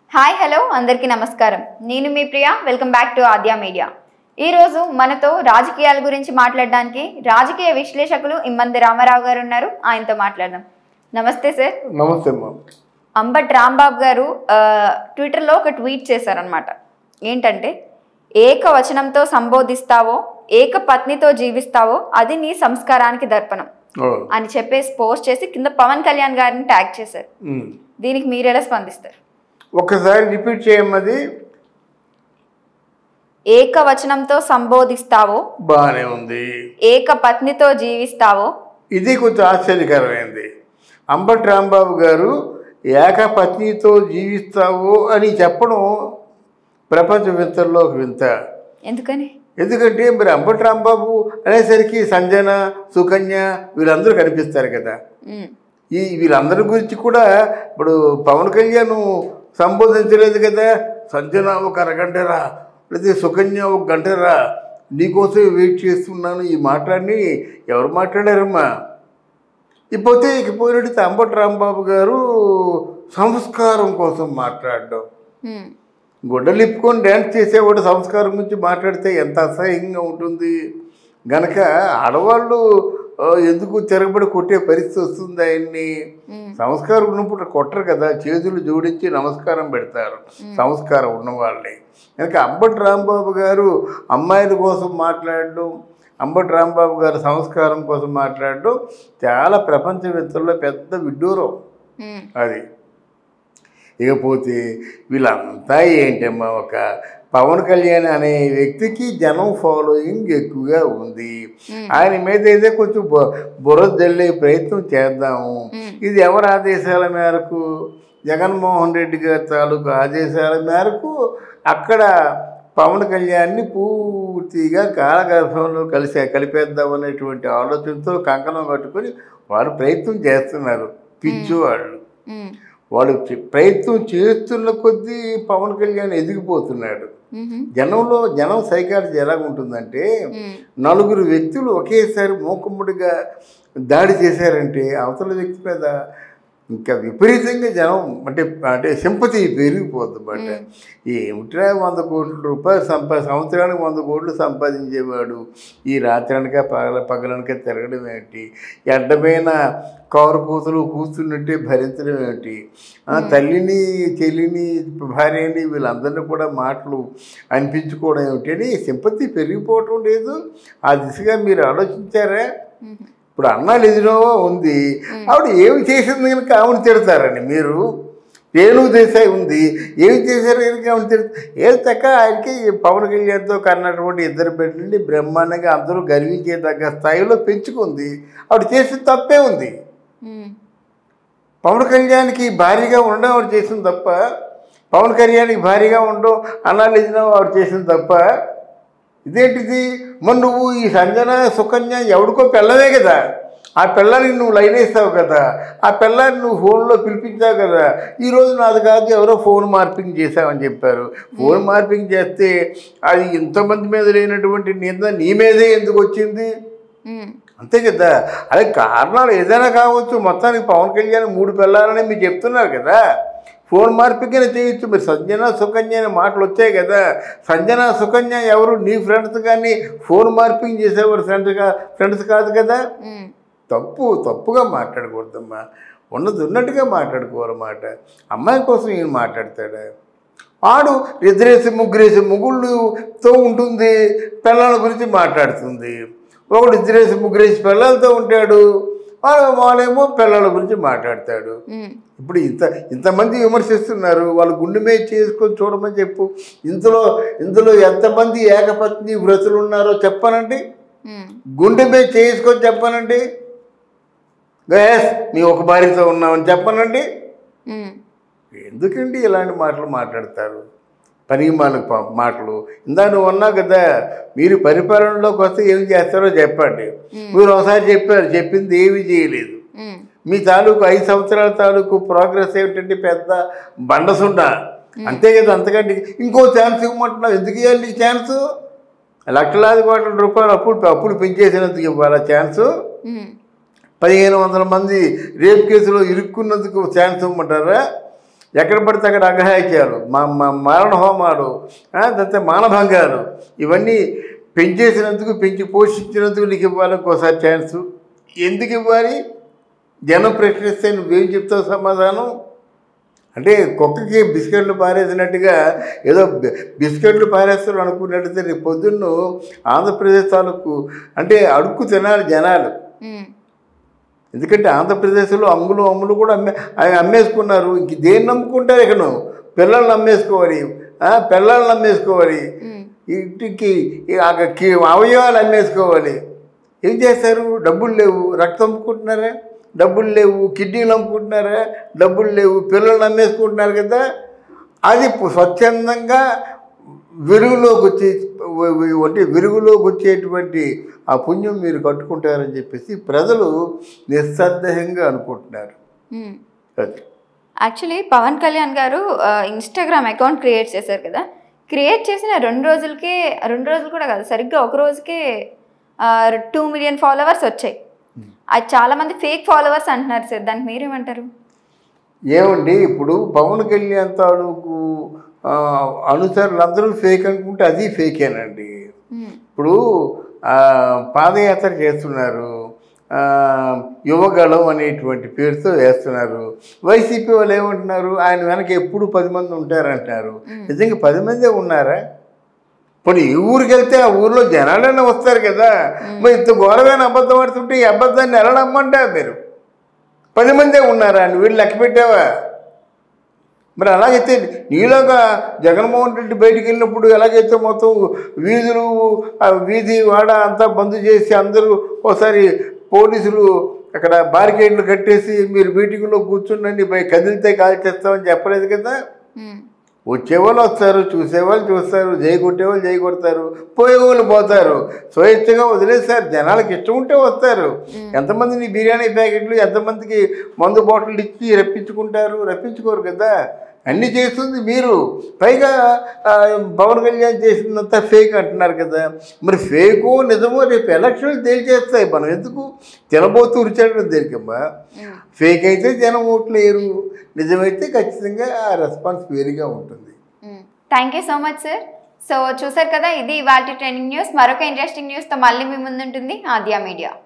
Hi hello అందరికీ నమస్కారం నేను మీ Priya welcome back to Aadya media ఈరోజు మనతో రాజకీయాల గురించి మాట్లాడడానికి రాజకీయ విశ్లేషకులు ఇమ్మంది రామారావు గారు ఉన్నారు ఆయనతో మాట్లాడదాం నమస్తే సార్ నమస్తే అమ్మా అంబట్ రాంబాబు గారు ఆ, ట్విట్టర్లో ఒక ట్వీట్ చేశారనమాట ఏంటంటే ఏక వచనంతో సంబోధిస్తావో ఏక పత్నితో జీవిస్తావో అది నీ సంస్కారానికి దర్పణం ఓ, అని చెప్పేసి పోస్ట్ చేసి కింద పవన్ కళ్యాణ్ గారిని ట్యాగ్ చేశారు ఉమ్. దీనికి మీరు ఎలా స్పందిస్తారు ఒక్కసారి రిపీట్ చేయమ్మది ఏకవచనంతో సంబోధిస్తావో బాగానే ఉంది ఏక పత్నితో జీవిస్తావో ఇది కొంచెం ఆశ్చర్యకరమైంది అంబటి రాంబాబు గారు ఏకపత్నితో జీవిస్తావు అని చెప్పడం ప్రపంచ వింతల్లో ఒక వింత ఎందుకని ఎందుకంటే మరి అంబటి రాంబాబు అనేసరికి సంజన సుకన్య వీళ్ళందరూ కనిపిస్తారు కదా ఉమ్, ఈ వీళ్ళందరి గురించి కూడా ఇప్పుడు పవన్ కళ్యాణ్ సంబోధించలేదు కదా సంజన ఒక అరగంటరా లేదా సుకన్య ఒక గంటరా నీకోసం వెయిట్ చేస్తున్నాను ఈ మాట్లాడి ఎవరు మాట్లాడారమ్మా ఇకపోతే ఇకపోయినట్టు అంబటి రాంబాబు గారు సంస్కారం కోసం మాట్లాడడం ఉమ్, గుడ్డలు ఇప్పుకొని డ్యాన్స్ చేసేవాడు సంస్కారం గురించి మాట్లాడితే ఎంత అసహ్యంగా ఉంటుంది గనక ఆడవాళ్ళు ఆ, ఎందుకు తిరగబడి కొట్టే పరిస్థితి వస్తుంది ఆయన్ని ఉమ్, సంస్కారం ఉన్నప్పుడు కొట్టరు కదా చేతులు జోడించి నమస్కారం పెడతారు సంస్కారం ఉన్నవాళ్ళని కనుక అంబటి రాంబాబు గారు అమ్మాయిల కోసం మాట్లాడడం అంబటి రాంబాబు గారు సంస్కారం కోసం మాట్లాడడం చాలా ప్రపంచవేత్తల్లో పెద్ద విడ్డూరం ఉమ్, అది ఇకపోతే వీళ్ళంతా ఏంటమ్మా ఒక పవన్ కళ్యాణ్ అనే వ్యక్తికి జనం ఫాలోయింగ్ ఎక్కువగా ఉంది Hmm. ఆయన మీద అయితే కొంచెం బు- బుర్ర జల్లే ప్రయత్నం చేద్దాము Hmm. ఇది ఎవరి ఆదేశాల మేరకు జగన్మోహన్ రెడ్డి గారి తాలూకు ఆదేశాల మేరకు అక్కడ పవన్ కళ్యాణ్ని పూర్తిగా కాలగర్భంలో కలిసి కలిపేద్దాం అనేటువంటి ఆలోచనతో కంకణం కట్టుకొని వారు ప్రయత్నం చేస్తున్నారు పిచ్చు వాళ్ళు ఉమ్, వాడు చే- ప్రయత్నం చేస్తున్న కొద్దీ పవన్ కళ్యాణ్ ఎదిగిపోతున్నాడు ఉమ్, జనంలో జనం సైకాలజీ ఎలా ఉంటుందంటే ఉమ్, నలుగురు వ్యక్తులు ఒకేసారి మూకుమ్మడిగా దాడి చేశారంటే అవతల వ్యక్తి మీద ఇంకా విపరీతంగా జనం అంటే అంటే సింపతి పెరిగిపోతుంది అన్నమాట ఏమిట్రా వంద కోట్ల రూపాయలు సంపా సంవత్సరానికి వంద కోట్లు సంపాదించేవాడు ఈ రాత్రనక పగల పగలనక తిరగడం ఏంటి ఎడ్డమైన కారు కూతులు కూర్చున్నట్టే భరించడం ఏంటి ఆ తల్లిని చెల్లిని భార్యని వీళ్ళందరినీ కూడా మాటలు అనిపించుకోవడం ఏమిటి అని సింపతి పెరిగిపోవటం లేదు ఆ దిశగా మీరు ఆలోచించారా ఉమ్, ఇప్పుడు అన్నా ఎదినోవా ఉంది ఆవిడ ఏమి చేసింది కనుక ఆవిడ తిడతారని మీరు రేణు దేశాయి ఉంది ఏమి చేశారు కనుక ఆవిడ తిడతారు ఏ తక్క ఆయనకి పవన్ కళ్యాణ్తో కన్నటువంటి ఇద్దరు బిడ్డలని బ్రహ్మాండంగా అందరూ గర్వించేదగ్గ స్థాయిలో పెంచుకుంది ఆవిడ చేసిన తప్పే ఉంది ఉమ్, పవన్ కళ్యాణ్కి భారీగా ఉండడం ఆవిడ చేసింది తప్ప పవన్ కళ్యాణ్కి భారీగా ఉండడం అన్నాలు ఇచ్చినావు ఆవిడ చేసింది తప్ప ఇదేంటిది మరి నువ్వు ఈ సంజన సుకన్య ఎవడికో పిల్లవే కదా ఆ పిల్లని నువ్వు లైన్ వేస్తావు కదా ఆ పిల్లాన్ని నువ్వు ఫోన్లో పిలిపించావు కదా ఈరోజు నాది కాదు ఎవరో ఫోన్ మార్పింగ్ చేశావని చెప్పారు ఫోన్ మార్పింగ్ చేస్తే అది ఇంతమంది మీద లేనటువంటి నింద నీ మీదే ఎందుకు వచ్చింది ఉమ్, అంతే కదా అదే కారణాలు ఏదైనా కావచ్చు మొత్తానికి పవన్ కళ్యాణ్ మూడు పిల్లలని మీరు చెప్తున్నారు కదా ఫోన్ మార్పికనే చేయొచ్చు మీరు సంజన సుకన్య అనే మాటలు వచ్చాయి కదా సంజన సుకన్య ఎవరు నీ ఫ్రెండ్స్ కానీ ఫోన్ మార్పింగ్ చేసేవారు ఫ్రెండ్స్గా ఫ్రెండ్స్ కాదు కదా ఉమ్, తప్పు తప్పుగా మాట్లాడకూడదమ్మా ఉన్నది ఉన్నట్టుగా మాట్లాడుకోవాలన్నమాట అమ్మాయి కోసం ఈయన మాట్లాడతాడా ఆడు ఇద్దరేసి ముగ్గురేసి ముగ్గుళ్ళతో ఉంటుంది పిల్లల గురించి మాట్లాడుతుంది ఒకడు ఇద్దరేసి ముగ్గురేసి పిల్లలతో ఉంటాడు వా- వాళ్ళేమో పిల్లల గురించి మాట్లాడతాడు ఉమ్, ఇప్పుడు ఇంత ఇంతమంది విమర్శిస్తున్నారు వాళ్ళు గుండె మీద చేసుకొని చూడమని చెప్పు ఇందులో ఇందులో ఎంతమంది ఏకపత్ని వ్రతులు ఉన్నారో చెప్పనండి ఉమ్, గుండె మీద చేసుకొని చెప్పనండి గయాస్ నీ ఒక భార్యతో ఉన్నామని చెప్పనండి ఉమ్, ఎందుకండి ఇలాంటి మాటలు మాట్లాడతారు పని మాటలు మాటలు ఇందా నువ్వు అన్నావు కదా మీరు పరిపాలనలోకి వస్తే ఏం చేస్తారో చెప్పండి మీరు ఒకసారి చెప్పారు చెప్పింది ఏమీ చేయలేదు ఉమ్, మీ తాలూకు ఐదు సంవత్సరాల తాలూకు ప్రోగ్రెస్ ఏమిటంటే పెద్ద బండసుండ అంతే కదా అంతకంటే ఇంకో ఛాన్స్ ఇవ్వమంటున్నావు ఎందుకు ఇవ్వాలి నీకు ఛాన్స్ లక్షలాది కోట్ల రూపాయలు అప్పులు అప్పులు పెంచేసినందుకు ఇవ్వాలా ఛాన్సు ఉమ్, పదిహేను వందల మంది రేప్ కేసులో ఇరుక్కున్నందుకు ఛాన్స్ ఇవ్వమంటారా ఎక్కడ పడితే అక్కడ అఘాయిత్యాలు మా మా మారణ హోమాలు ఆ, తర్వాత మానభంగాలు ఇవన్నీ పెంచేసినందుకు పెంచి పోషించినందుకు నీకు ఇవ్వాలి ఇంకోసారి ఛాన్స్ ఎందుకు ఇవ్వాలి జనం ప్రశ్నిస్తే నువ్వేం చెప్తావు సమాధానం అంటే కుక్కకి బిస్కెట్లు పారేసినట్టుగా ఏదో బి- బిస్కెట్లు పారేస్తారు అనుకున్నట్టయితే రేపు పొద్దున్న ఆంధ్రప్రదేశ్ తాలూకు అంటే అడుక్కు తినాలి జనాలు ఉమ్, ఎందుకంటే ఆంధ్రప్రదేశ్లో అమ్ములు అమ్ములు కూడా అమ్మే అవి అమ్మేసుకున్నారు ఇంక దేన్ని నమ్ముకుంటారు ఇక నువ్వు పిల్లల్ని అమ్మేసుకోవాలి ఆ, పిల్లల్ని అమ్మేసుకోవాలి ఉమ్, ఇంటికి ఈ ఆ కి- అవయవాలు అమ్మేసుకోవాలి ఏం చేస్తారు డబ్బులు లేవు రక్తం అమ్ముకుంటున్నారా డబ్బులు లేవు కిడ్నీలు అమ్ముకుంటున్నారా డబ్బులు లేవు పిల్లల్ని అమ్మేసుకుంటున్నారు కదా అది పు- స్వచ్ఛందంగా వెలుగులోకి వచ్చి వ- వ- అంటే వెలుగులోకి వచ్చేటువంటి ఆ పుణ్యం మీరు కట్టుకుంటారని చెప్పేసి ప్రజలు నిస్సందేహంగా అనుకుంటున్నారు ఉమ్. అది యాక్చువల్లీ పవన్ కళ్యాణ్ గారు ఆ, ఇన్స్టాగ్రామ్ అకౌంట్ క్రియేట్ చేశారు కదా క్రియేట్ చేసిన రెండు రోజులకే రెండు రోజులు కూడా కాదు సరిగ్గా ఒక రోజుకే టూ మిలియన్ ఫాలోవర్స్ వచ్చాయి అది చాలా మంది ఫేక్ ఫాలోవర్స్ అంటున్నారు సార్ దానికి మీరేమంటారు ఏమండి ఇప్పుడు పవన్ కళ్యాణ్ తాలూకు ఆ, అనుచరులు అందరూ ఫేక్ అనుకుంటే అది ఫేకేనండి ఉమ్, ఇప్పుడు ఆ, పాదయాత్ర చేస్తున్నారు ఆ, యువగళం అనేటువంటి పేరుతో వేస్తున్నారు వైసీపీ వాళ్ళు ఏమంటున్నారు ఆయన వెనక ఎప్పుడు పది మంది ఉంటారంటారు నిజంగా పది మందే ఉన్నారా పోనీ ఈ ఊరికి వెళ్తే ఆ ఊర్లో జనాలైనా వస్తారు కదా మరి ఇంత ఘోరమైన అబద్ధం ఆడుతుంటే ఈ అబద్ధాన్ని ఎలా నమ్మంటారు మీరు పది మందే ఉన్నారా నువ్వు వీళ్ళు లెక్క పెట్టావా మరి అలాగైతే నీలోగా జగన్మోహన్ రెడ్డి బయటికి వెళ్ళినప్పుడు ఎలాగైతే మొత్తం వీధులు ఆ వీధి వాడ అంతా బంద్ చేసి అందరూ ఒకసారి పోలీసులు అక్కడ బారికేడ్లు కట్టేసి మీరు మీటింగ్లో కూర్చుండండి బయ కదిలితే కాల్ చేస్తామని చెప్పలేదు కదా ఉమ్, వచ్చేవాళ్ళు వస్తారు చూసేవాళ్ళు చూస్తారు జై కొట్టేవాళ్ళు జై కొడతారు పోయేవాళ్ళు పోతారు స్వేచ్ఛగా వదిలేస్తారు జనాలకు ఇష్టం ఉంటే వస్తారు ఎంతమందిని బిర్యానీ ప్యాకెట్లు ఎంతమందికి మందు బాటిల్ ఇచ్చి రప్పించుకుంటారు రప్పించుకోరు కదా అన్నీ చేస్తుంది మీరు పైగా ఆ, పవన్ కళ్యాణ్ చేసినంత ఫేక్ అంటున్నారు కదా మరి ఫేకో నిజమో రేపు ఎలక్షన్లు తేల్చేస్తాయి మనం ఎందుకు తినబోతూ ఉరిచేయడం దేనికమ్మా ఉమ్. ఫేక్ అయితే జనం ఓట్లు వేయరు నిజమైతే ఖచ్చితంగా ఆ రెస్పాన్స్ వేరుగా ఉంటుంది thank you so much sir so చూసారు కదా ఇది ఇవాళ ట్రెండింగ్ న్యూస్ మరొక ఇంట్రెస్టింగ్ న్యూస్తో మళ్ళీ మీ ముందుంటుంది ఆద్యా మీడియా